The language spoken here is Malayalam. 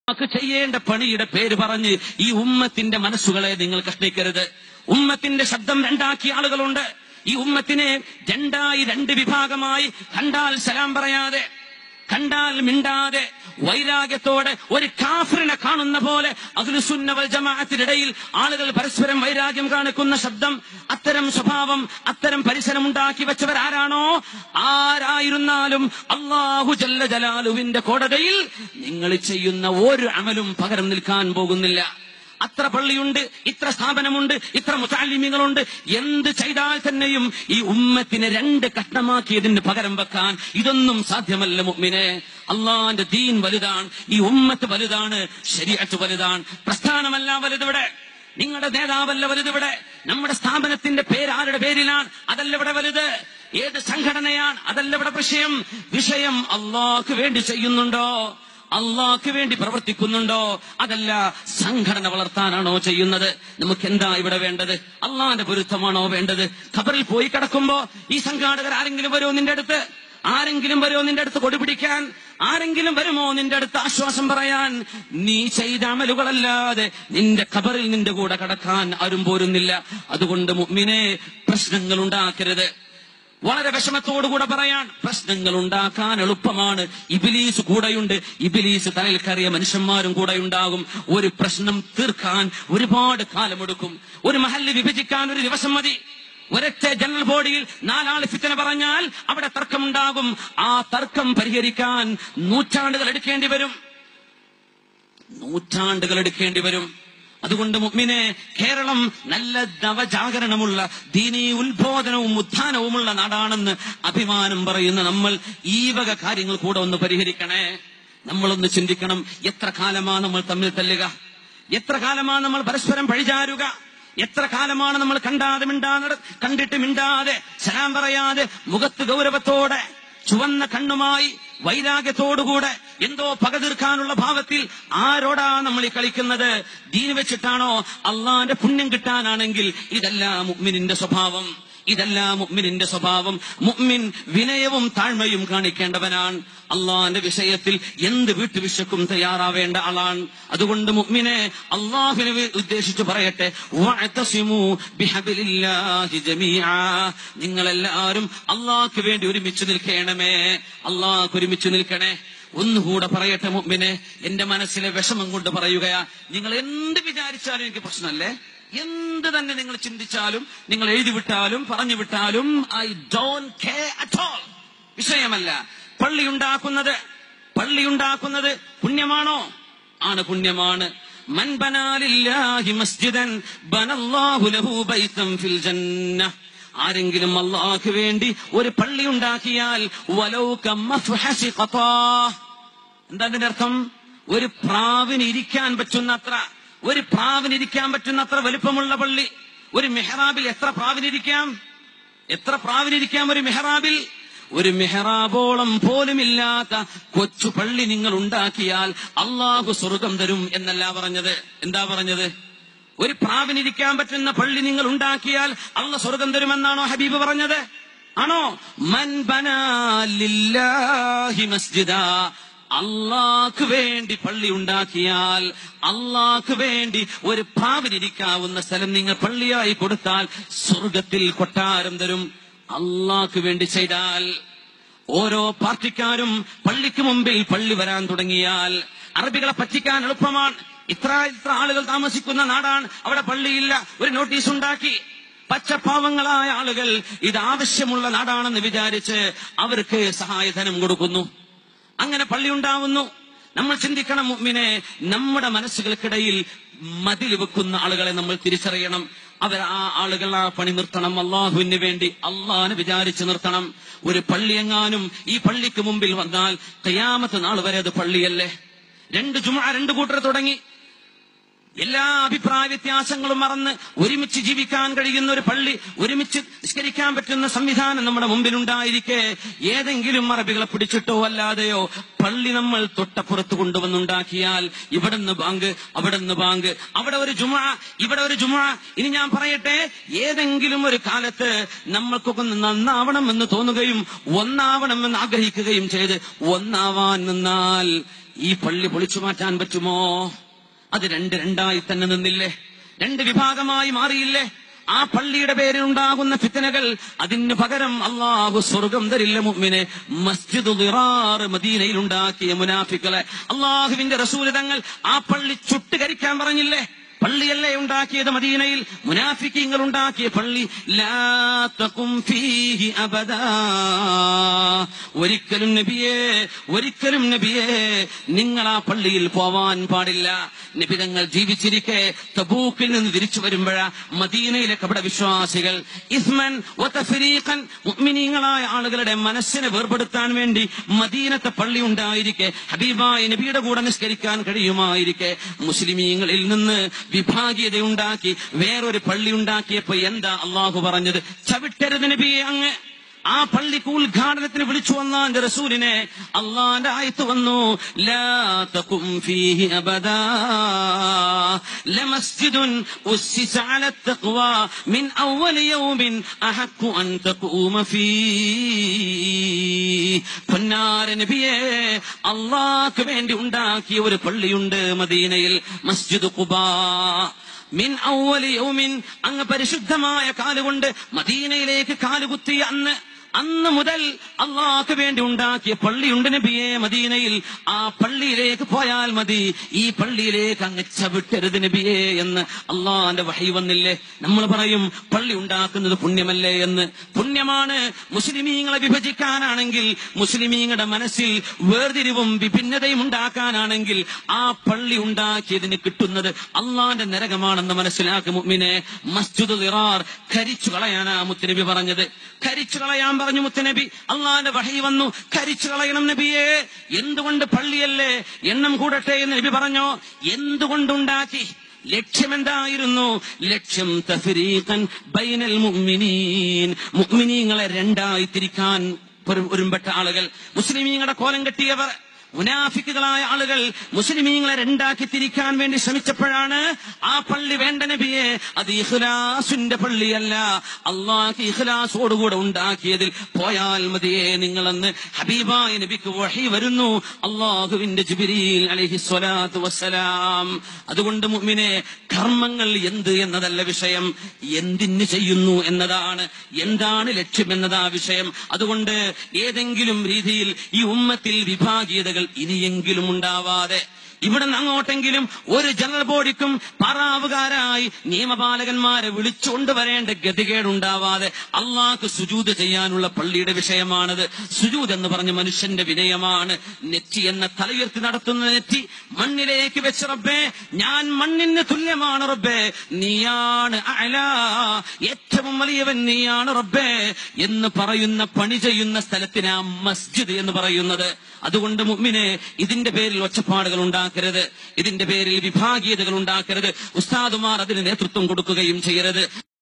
നമുക്ക് ചെയ്യേണ്ട പണിയുടെ പേര് പറഞ്ഞ് ഈ ഉമ്മത്തിന്റെ മനസ്സുകളെ നിങ്ങൾ കഷ്ണിക്കരുത് ഉമ്മത്തിന്റെ ശബ്ദം രണ്ടാക്കിയ ആളുകളുണ്ട് ഈ ഉമ്മത്തിനെ രണ്ടായി രണ്ട് വിഭാഗമായി കണ്ടാൽ സലാം പറയാതെ കണ്ടാൽ മിണ്ടാതെ വൈരാഗ്യത്തോടെ ഒരു കാഫിറിനെ കാണുന്ന പോലെ അഖിലുസുന്നവൽ ജമാഅത്തിനിടയിൽ ആളുകൾ പരസ്പരം വൈരാഗ്യം കാണിക്കുന്ന ശബ്ദം അത്തരം സ്വഭാവം അത്തരം പരിസരം ഉണ്ടാക്കി വെച്ചവർ ആരാണോ ആരായിരുന്നാലും അള്ളാഹു ജല്ല ജലാലുവിന്റെ കോടതിയിൽ നിങ്ങൾ ചെയ്യുന്ന ഒരു അമലും പകരം നിൽക്കാൻ പോകുന്നില്ല അത്ര പള്ളിയുണ്ട് ഇത്ര സ്ഥാപനമുണ്ട് ഇത്ര മുത്താലിമ്യങ്ങളുണ്ട് എന്ത് ചെയ്താൽ തന്നെയും ഈ ഉമ്മത്തിനെ രണ്ട് കഷ്ണമാക്കിയതിന് പകരം വെക്കാൻ ഇതൊന്നും സാധ്യമല്ല മുമ്മിനെ അള്ളാന്റെ ദീൻ വലുതാണ് ഈ ഉമ്മത്ത് വലുതാണ് ശരിയത്ത് വലുതാണ് പ്രസ്ഥാനമല്ല വലുതിവിടെ നിങ്ങളുടെ നേതാവല്ല വലുതിവിടെ നമ്മുടെ സ്ഥാപനത്തിന്റെ പേര് ആരുടെ പേരിലാണ് അതല്ല ഇവിടെ വലുത് ഏത് സംഘടനയാണ് അതല്ല ഇവിടെ വിഷയം വിഷയം അള്ളാഹ്ക്ക് വേണ്ടി ചെയ്യുന്നുണ്ടോ അള്ളാഹ്ക്ക് വേണ്ടി പ്രവർത്തിക്കുന്നുണ്ടോ അതല്ല സംഘടന വളർത്താനാണോ ചെയ്യുന്നത് നമുക്ക് എന്താ ഇവിടെ വേണ്ടത് അള്ളാന്റെ പൊരുത്തമാണോ വേണ്ടത് ഖബറിൽ പോയി കിടക്കുമ്പോ ഈ സംഘാടകർ ആരെങ്കിലും വരുമോ നിന്റെ അടുത്ത് ആരെങ്കിലും വരുമോ നിന്റെ അടുത്ത് കൊടി പിടിക്കാൻ ആരെങ്കിലും വരുമോ നിന്റെ അടുത്ത് ആശ്വാസം പറയാൻ നീ ചെയ്ത അമലുകളല്ലാതെ നിന്റെ ഖബറിൽ നിന്റെ കൂടെ കടക്കാൻ ആരും പോരുന്നില്ല അതുകൊണ്ട് മുഅ്മിനെ പ്രശ്നങ്ങൾ ഉണ്ടാക്കരുത് വളരെ വിഷമത്തോടുകൂടെ പറയാൻ പ്രശ്നങ്ങൾ ഉണ്ടാക്കാൻ എളുപ്പമാണ് ഇബിലീസ് കൂടെയുണ്ട് ഇബിലീസ് തലയിൽ കയറിയ മനുഷ്യന്മാരും കൂടെ ഉണ്ടാകും ഒരു പ്രശ്നം തീർക്കാൻ ഒരുപാട് കാലമെടുക്കും ഒരു മഹല്ല് വിഭജിക്കാൻ ഒരു ദിവസം മതി ഒരൊറ്റ ജനറൽ ബോഡിയിൽ നാലാള് ഫിത്തന പറഞ്ഞാൽ അവിടെ തർക്കമുണ്ടാകും ആ തർക്കം പരിഹരിക്കാൻ നൂറ്റാണ്ടുകൾ എടുക്കേണ്ടി വരും നൂറ്റാണ്ടുകൾ എടുക്കേണ്ടി വരും അതുകൊണ്ട് മുഅ്മിനെ കേരളം നല്ല നവജാഗരണമുള്ള ദീനീ ഉത്ബോധനവും ഉത്ഥാനവുമുള്ള നാടാണെന്ന് അഭിമാനം പറയുന്ന നമ്മൾ ഈ വക കാര്യങ്ങൾ കൂടെ ഒന്ന് പരിഹരിക്കണേ നമ്മളൊന്ന് ചിന്തിക്കണം എത്ര കാലമാണ് നമ്മൾ തമ്മിൽ തല്ലുക എത്ര കാലമാണ് നമ്മൾ പരസ്പരം പഴിചാരുക എത്ര കാലമാണ് നമ്മൾ കണ്ടാതെ മിണ്ടാതെ കണ്ടിട്ട് മിണ്ടാതെ സലാം പറയാതെ മുഖത്ത് ഗൗരവത്തോടെ ചുവന്ന കണ്ണുമായി വൈരാഗ്യത്തോടുകൂടെ എന്തോ പക തീർക്കാനുള്ള ഭാവത്തിൽ ആരോടാ നമ്മൾ ഈ കളിക്കുന്നത് ദീന് വെച്ചിട്ടാണോ അള്ളാന്റെ പുണ്യം കിട്ടാനാണെങ്കിൽ ഇതല്ല മുഅ്മിനിന്റെ സ്വഭാവം ഇതല്ല മുഅ്മിനിന്റെ സ്വഭാവം മുഅ്മിൻ വിനയവും താഴ്മയും കാണിക്കേണ്ടവനാണ് അള്ളാന്റെ വിഷയത്തിൽ എന്ത് വീട്ടുവിശക്കും തയ്യാറാവേണ്ട ആളാണ് അതുകൊണ്ട് മുഅ്മിനെ അള്ളാഹുവിനെ ഉദ്ദേശിച്ച് പറയട്ടെ വഅതസിമു ബിഹബിലില്ലാഹി ജമീഅ നിങ്ങളെല്ലാവരും അള്ളാഹ്ക്ക് വേണ്ടി ഒരുമിച്ച് നിൽക്കണമേ അള്ളാഹ്ക്ക് ഒരുമിച്ച് നിൽക്കണേ ഒന്നുകൂടെ പറയട്ടെ മുമ്പിനെ എന്റെ മനസ്സിലെ വിഷമം കൊണ്ട് പറയുകയാ നിങ്ങൾ എന്ത് വിചാരിച്ചാലും എനിക്ക് പ്രശ്നമല്ലേ എന്ത് തന്നെ നിങ്ങൾ ചിന്തിച്ചാലും നിങ്ങൾ എഴുതി വിട്ടാലും പറഞ്ഞു വിട്ടാലും I don't care at all വിഷയമല്ല പള്ളി ഉണ്ടാക്കുന്നത് പള്ളി ഉണ്ടാക്കുന്നത് പുണ്യമാണോ ആണ് പുണ്യമാണ് മൻ ബനാലില്ലാഹി മസ്ജിദൻ ബനല്ലാഹു ലഹു ബൈതൻ ഫിൽ ജന്ന ആരെങ്കിലും അള്ളാഹ്ക്ക് വേണ്ടി ഒരു പള്ളി ഉണ്ടാക്കിയാൽ വലൗ കമ്മഫ്ഹസി ഖതാ എന്താ അതിന്റെ അർത്ഥം ഒരു പ്രാവിന് ഇരിക്കാൻ പറ്റുന്ന അത്ര ഒരു പ്രാവിന് ഇരിക്കാൻ പറ്റുന്ന അത്ര വലുപ്പമുള്ള പള്ളി ഒരു മെഹ്റാബിൽ എത്ര പ്രാവിനിരിക്കാം എത്ര പ്രാവിനിരിക്കാം ഒരു മെഹ്റാബിൽ ഒരു മെഹ്റാബോളം പോലുമില്ലാത്ത കൊച്ചു പള്ളി നിങ്ങൾ ഉണ്ടാക്കിയാൽ അള്ളാഹു സ്വർഗം തരും എന്നല്ല പറഞ്ഞത് എന്താ പറഞ്ഞത് ഒരു പ്രാവിനിരിക്കാൻ പറ്റുന്ന പള്ളി നിങ്ങൾ ഉണ്ടാക്കിയാൽ അള്ള സ്വർഗം തരുമെന്നാണോ ഹബീബ് പറഞ്ഞത് ആണോ മൻ ബനാലില്ലാഹി മസ്ജിദ അള്ളാഹ്ക്ക് വേണ്ടി പള്ളി ഉണ്ടാക്കിയാൽ അള്ളാഹ്ക്ക് വേണ്ടി ഒരു പ്രാവിനിരിക്കാവുന്ന സ്ഥലം നിങ്ങൾ പള്ളിയായി കൊടുത്താൽ സ്വർഗത്തിൽ കൊട്ടാരം തരും അള്ളാഹ്ക്ക് വേണ്ടി ചെയ്താൽ ഓരോ പാർട്ടിക്കാരും പള്ളിക്ക് മുമ്പിൽ പള്ളി വരാൻ തുടങ്ങിയാൽ അറബികളെ പറ്റിക്കാൻ എളുപ്പമാണ് ഇത്ര ഇത്ര ആളുകൾ താമസിക്കുന്ന നാടാണ് അവിടെ പള്ളിയില്ല ഒരു നോട്ടീസ് ഉണ്ടാക്കി പച്ചപ്പാവങ്ങളായ ആളുകൾ ഇത് ആവശ്യമുള്ള നാടാണെന്ന് വിചാരിച്ച് അവർക്ക് സഹായധനം കൊടുക്കുന്നു അങ്ങനെ പള്ളി ഉണ്ടാവുന്നു നമ്മൾ ചിന്തിക്കണം മുമ്മിനെ നമ്മുടെ മനസ്സുകൾക്കിടയിൽ മതിൽ വെക്കുന്ന ആളുകളെ നമ്മൾ തിരിച്ചറിയണം അവർ ആ ആളുകൾ ആ പണി നിർത്തണം അള്ളാഹുവിന് വേണ്ടി അള്ളാഹിനെ വിചാരിച്ച് നിർത്തണം ഒരു പള്ളിയെങ്ങാനും ഈ പള്ളിക്ക് മുമ്പിൽ വന്നാൽ കയ്യാമത്ത് നാൾ വരെ അത് പള്ളിയല്ലേ രണ്ട് ജുമ രണ്ട് കൂട്ടർ തുടങ്ങി എല്ലാ അഭിപ്രായ വ്യത്യാസങ്ങളും മറന്ന് ഒരുമിച്ച് ജീവിക്കാൻ കഴിയുന്ന ഒരു പള്ളി ഒരുമിച്ച് നിസ്കരിക്കാൻ പറ്റുന്ന സംവിധാനം നമ്മുടെ മുമ്പിലുണ്ടായിരിക്കെ ഏതെങ്കിലും അറബികളെ പിടിച്ചിട്ടോ അല്ലാതെയോ പള്ളി നമ്മൾ തൊട്ടപ്പുറത്ത് കൊണ്ടുവന്നുണ്ടാക്കിയാൽ ഇവിടുന്ന് ബാങ്ക് അവിടുന്ന് ബാങ്ക് അവിടെ ഒരു ജുമ ഇവിടെ ഒരു ജുമ ഇനി ഞാൻ പറയട്ടെ ഏതെങ്കിലും ഒരു കാലത്ത് നമ്മൾക്കൊക്കെ ഒന്ന് നന്നാവണം എന്ന് തോന്നുകയും ഒന്നാവണം എന്ന് ആഗ്രഹിക്കുകയും ചെയ്ത് ഒന്നാവാൻ നിന്നാൽ ഈ പള്ളി പൊളിച്ചു മാറ്റാൻ പറ്റുമോ അത് രണ്ട് രണ്ടായി തന്നെ നിന്നില്ലേ രണ്ട് വിഭാഗമായി മാറിയില്ലേ ആ പള്ളിയുടെ പേരിൽ ഉണ്ടാകുന്ന ഫിത്തനകൾ അതിന് പകരം അള്ളാഹു സ്വർഗം തരില്ല മുമ്മിനെ മസ്ജിദ് ദിറാർ മദീനയിൽ ഉണ്ടാക്കിയ മുനാഫിക്കളെ അള്ളാഹുവിന്റെ റസൂല് തങ്ങൾ ആ പള്ളി ചുട്ടുകരിക്കാൻ പറഞ്ഞില്ലേ പള്ളിയല്ലേ ഉണ്ടാക്കിയത് മദീനയിൽ മുനാഫിക്കീങ്ങൾ ഉണ്ടാക്കിയ പള്ളി ലാ തഖും ഫീഹി അബദാ ഒരിക്കലും നബിയേ ഒരിക്കലും നബിയേ നിങ്ങൾ ആ പള്ളിയിൽ പോവാൻ പാടില്ല നബി തങ്ങൾ ജീവിച്ചിരിക്കെ തബൂക്കിൽ നിന്ന് തിരിച്ചു വരുമ്പോഴാ മദീനയിലെ കപട വിശ്വാസികൾ ഇസ്മൻ വതഫരീഖൻ മുഅ്മിനീങ്ങളായ ആളുകളുടെ മനസ്സിനെ വേർപെടുത്താൻ വേണ്ടി മദീനത്തെ പള്ളി ഉണ്ടായിരിക്കെ ഹബീബായ നബിയുടെ കൂടെ നിസ്കരിക്കാൻ കഴിയുമായിരിക്കെ മുസ്ലിമീങ്ങളിൽ നിന്ന് വിഭാഗീയതയുണ്ടാക്കി വേറൊരു പള്ളി ഉണ്ടാക്കിയപ്പോ എന്താ അള്ളാഹു പറഞ്ഞത് ചവിട്ടരുത് നബിയെ അങ്ങ് ആ പള്ളിക്ക് ഉദ്ഘാടനത്തിന് വിളിച്ചു വന്ന എന്റെ റസൂലിനെ അള്ളാന്റെ ആയത്ത് വന്നു ലാ തഖും ഫീഹി അബദാ ലമസ്ജിദുൻ ഉസ്സിസ അല തഖ്വ മിൻ അവ്വൽ യൗമിൻ അഹഖു അൻ തഖൂമ ഫീ പൊന്നാര നബിയെ അള്ളാഹ്ക്ക് വേണ്ടി ഉണ്ടാക്കിയ ഒരു പള്ളിയുണ്ട് മദീനയിൽ മസ്ജിദ് ഖുബാ മിൻ ഔവലി യൗമിൻ അങ്ങ് പരിശുദ്ധമായ കാലുകൊണ്ട് മദീനയിലേക്ക് കാലുകുത്തിയ അന്ന് അന്ന് മുതൽ അള്ളാഹ്ക്ക് വേണ്ടി ഉണ്ടാക്കിയ പള്ളിയുണ്ട് നബിയെ മദീനയിൽ ആ പള്ളിയിലേക്ക് പോയാൽ മതി ഈ പള്ളിയിലേക്ക് അങ്ങ് ചവിട്ടരുത് നബിയെ എന്ന് അള്ളാന്റെ വഹി വന്നില്ലേ നമ്മൾ പറയും പള്ളി ഉണ്ടാക്കുന്നത് പുണ്യമല്ലേ എന്ന് പുണ്യമാണ് മുസ്ലിമീങ്ങളെ വിഭജിക്കാനാണെങ്കിൽ മുസ്ലിമീങ്ങളുടെ മനസ്സിൽ വേർതിരിവും വിഭിന്നതയും ഉണ്ടാക്കാനാണെങ്കിൽ ആ പള്ളി ഉണ്ടാക്കിയതിന് കിട്ടുന്നത് അള്ളാന്റെ നരകമാണെന്ന് മനസ്സിലാക്കും മുഅ്മിനെ മസ്ജിദ് ഇറാർ കരിച്ചു കളയാനാ മുത്തുനബി പറഞ്ഞത് കരിച്ചു കളയാൻ പറഞ്ഞു മുത്തുനബി അള്ളാന്റെ വഹി വന്നു കരിച്ചു കളയണം നബിയെ എന്തുകൊണ്ട് പള്ളിയല്ലേ എണ്ണം കൂടട്ടെ എന്ന് നബി പറഞ്ഞോ എന്തുകൊണ്ടുണ്ടാക്കി ലക്ഷ്യമെന്തായിരുന്നു ലക്ഷ്യം തഫരീഖൻ ബൈനൽ മുഅ്മിനീൻ മുഅ്മിനീങ്ങളെ രണ്ടായി തിരിക്കാൻ ഒരു- ഒരുമ്പെട്ട ആളുകൾ മുസ്ലിമീങ്ങളുടെ കോലം കെട്ടിയവർ മുനാഫിക്കുകളായ ആളുകൾ മുസ്ലിമീങ്ങളെ രണ്ടാക്കി തിരിക്കാൻ വേണ്ടി ശ്രമിച്ചപ്പോഴാണ് ആ പള്ളി വേണ്ട നബിയെ അത് ഇഖ്ലാസിന്റെ പള്ളിയല്ല അള്ളാഹ് ഇഖ്ലാസോടുകൂടെ ഉണ്ടാക്കിയതിൽ പോയാൽ മതിയെ നിങ്ങളെന്ന് ഹബീബായ നബിക്ക് വഹി വരുന്നു അള്ളാഹുവിന്റെ ജിബിരിൽ അലഹി സ്വലാത്തു വസ്സലാം അതുകൊണ്ട് മുഅ്മിനെ കർമ്മങ്ങൾ എന്ത് എന്നതല്ല വിഷയം എന്തിന് ചെയ്യുന്നു എന്നതാണ് എന്താണ് ലക്ഷ്യം എന്നതാ വിഷയം അതുകൊണ്ട് ഏതെങ്കിലും രീതിയിൽ ഈ ഉമ്മത്തിൽ വിഭാഗീയതകൾ ഇനിയെങ്കിലും ഉണ്ടാവാതെ ഇവിടെ നിന്ന് അങ്ങോട്ടെങ്കിലും ഒരു ജനറൽ ബോഡിക്കും പറാവുകാരായി നിയമപാലകന്മാരെ വിളിച്ചുകൊണ്ട് വരേണ്ട ഗതികേടുണ്ടാവാതെ അള്ളാഹ്ക്ക് സുജൂത് ചെയ്യാനുള്ള പള്ളിയുടെ വിഷയമാണത് സുജൂത് എന്ന് പറഞ്ഞ മനുഷ്യന്റെ വിനയമാണ് നെറ്റി എന്ന തലയുയർത്തി നടത്തുന്ന നെറ്റി മണ്ണിലേക്ക് വെച്ച് റബ്ബേ ഞാൻ മണ്ണിന് തുല്യമാണ് റബ്ബേ നീയാണ് അഅ്ലാ. ഏറ്റവും വലിയവൻ നീയാണ് റബ്ബേ എന്ന് പറയുന്ന പണി ചെയ്യുന്ന സ്ഥലത്തിനാ മസ്ജിദ് എന്ന് പറയുന്നത് അതുകൊണ്ട് മുഅ്മിനെ ഇതിന്റെ പേരിൽ ഒച്ചപ്പാടുകൾ ഉണ്ടാക്കരുത് ഇതിന്റെ പേരിൽ വിഭാഗീയതകൾ ഉണ്ടാക്കരുത് ഉസ്താദുമാർ അതിന് നേതൃത്വം കൊടുക്കുകയും ചെയ്യരുത്